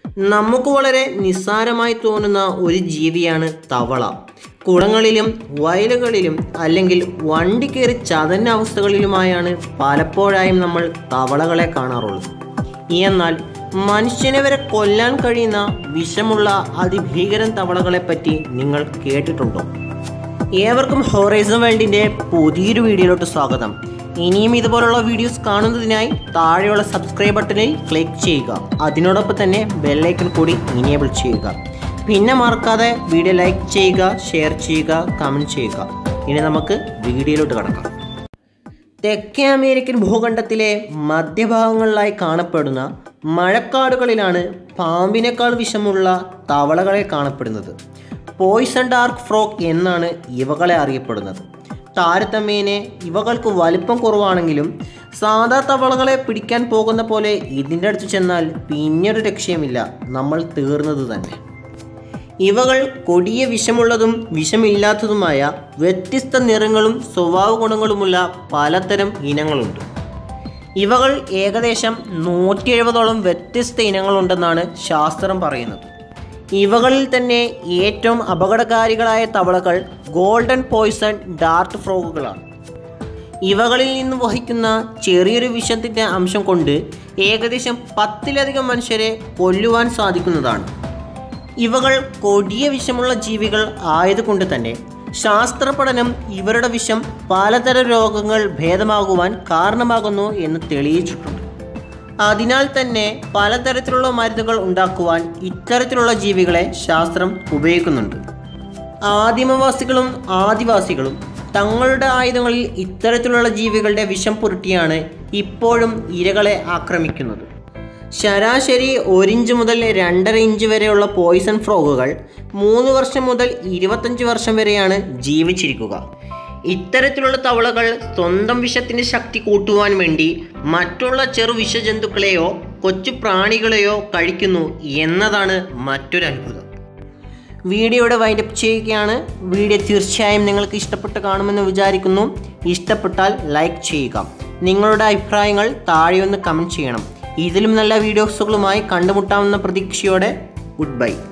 നമുക്ക് വളരെ നിസ്സാരമായി തോന്നുന്ന ഒരു ജീവിയാണ് തവള കുളങ്ങളിലും വയലുകളിലും അല്ലെങ്കിൽ വണ്ടി കയറി ചതഞ്ഞ അവസ്ഥകളിലുമായാണ് പലപ്പോഴായും നമ്മൾ തവളകളെ കാണാറുള്ളത് എന്നാൽ മനുഷ്യനെ വരെ കൊല്ലാൻ കഴിയുന്ന വിഷമുള്ള അതിഭീകരൻ തവളകളെ പറ്റി നിങ്ങൾ കേട്ടിട്ടുണ്ടോ ഏവർക്കും ഹൊറൈസൺ വേൾഡിൻ്റെ പുതിയൊരു വീഡിയോയിലോട്ട് സ്വാഗതം ഇനിയും ഇതുപോലുള്ള വീഡിയോസ് കാണുന്നതിനായി താഴെയുള്ള സബ്സ്ക്രൈബ് ബട്ടണിൽ ക്ലിക്ക് ചെയ്യുക അതിനോടൊപ്പം തന്നെ ബെല്ലൈക്കൺ കൂടി ഇനേബിൾ ചെയ്യുക പിന്നെ മറക്കാതെ വീഡിയോ ലൈക്ക് ചെയ്യുക ഷെയർ ചെയ്യുക കമൻറ്റ് ചെയ്യുക ഇനി നമുക്ക് വീഡിയോയിലോട്ട് കടക്കാം തെക്കേ അമേരിക്കൻ ഭൂഖണ്ഡത്തിലെ മധ്യഭാഗങ്ങളിലായി കാണപ്പെടുന്ന മഴക്കാടുകളിലാണ് പാമ്പിനേക്കാൾ വിഷമുള്ള തവളകളെ കാണപ്പെടുന്നത് പോയിസൺ ഡാർക്ക് ഫ്രോക്ക് എന്നാണ് ഇവകളെ അറിയപ്പെടുന്നത് താരതമ്യേന ഇവകൾക്ക് വലിപ്പം കുറവാണെങ്കിലും സാധാ തവളകളെ പിടിക്കാൻ പോകുന്ന പോലെ ഇതിൻ്റെ അടുത്ത് ചെന്നാൽ പിന്നീട് രക്ഷയുമില്ല നമ്മൾ തീർന്നത് തന്നെ ഇവകൾ കൊടിയ വിഷമുള്ളതും വിഷമില്ലാത്തതുമായ വ്യത്യസ്ത നിറങ്ങളും സ്വഭാവ ഗുണങ്ങളുമുള്ള പലതരം ഇനങ്ങളുണ്ട് ഇവകൾ ഏകദേശം നൂറ്റി എഴുപതോളം വ്യത്യസ്ത ഇനങ്ങളുണ്ടെന്നാണ് ശാസ്ത്രം പറയുന്നത് ഇവകളിൽ തന്നെ ഏറ്റവും അപകടകാരികളായ തവളകൾ ഗോൾഡൻ പോയ്സൺ ഡാർട്ട് ഫ്രോഗുകളാണ് ഇവകളിൽ നിന്ന് വഹിക്കുന്ന ചെറിയൊരു വിഷത്തിൻ്റെ അംശം കൊണ്ട് ഏകദേശം പത്തിലധികം മനുഷ്യരെ കൊല്ലുവാൻ സാധിക്കുന്നതാണ് ഇവകൾ കൊടിയ വിഷമുള്ള ജീവികൾ ആയതുകൊണ്ട് തന്നെ ശാസ്ത്ര പഠനം ഇവരുടെ വിഷം പലതരം രോഗങ്ങൾ ഭേദമാകുവാൻ കാരണമാകുന്നു എന്ന് തെളിയിച്ചിട്ടുണ്ട് അതിനാൽ തന്നെ പലതരത്തിലുള്ള മരുന്നുകൾ ഉണ്ടാക്കുവാൻ ഇത്തരത്തിലുള്ള ജീവികളെ ശാസ്ത്രം ഉപയോഗിക്കുന്നുണ്ട് ആദിമവാസികളും ആദിവാസികളും തങ്ങളുടെ ആയുധങ്ങളിൽ ഇത്തരത്തിലുള്ള ജീവികളുടെ വിഷം പുരട്ടിയാണ് ഇപ്പോഴും ഇരകളെ ആക്രമിക്കുന്നത് ശരാശരി ഒരിഞ്ച് മുതൽ രണ്ടര ഇഞ്ച് വരെയുള്ള പോയിസൺ ഫ്രോഗുകൾ മൂന്ന് വർഷം മുതൽ ഇരുപത്തഞ്ച് വർഷം വരെയാണ് ജീവിച്ചിരിക്കുക ഇത്തരത്തിലുള്ള തവളകൾ സ്വന്തം വിഷത്തിൻ്റെ ശക്തി കൂട്ടുവാൻ വേണ്ടി മറ്റുള്ള ചെറു വിഷജന്തുക്കളെയോ കൊച്ചു പ്രാണികളെയോ കഴിക്കുന്നു എന്നതാണ് മറ്റൊരു അത്ഭുതം വീഡിയോയുടെ വൈൻഡപ്പ് ചെയ്യുകയാണ് വീഡിയോ തീർച്ചയായും നിങ്ങൾക്ക് ഇഷ്ടപ്പെട്ട് കാണുമെന്ന് വിചാരിക്കുന്നു ഇഷ്ടപ്പെട്ടാൽ ലൈക്ക് ചെയ്യുക നിങ്ങളുടെ അഭിപ്രായങ്ങൾ താഴെ ഒന്ന് കമൻറ്റ് ചെയ്യണം ഇതിലും നല്ല വീഡിയോസുകളുമായി കണ്ടുമുട്ടാവുന്ന പ്രതീക്ഷയോടെ ഗുഡ് ബൈ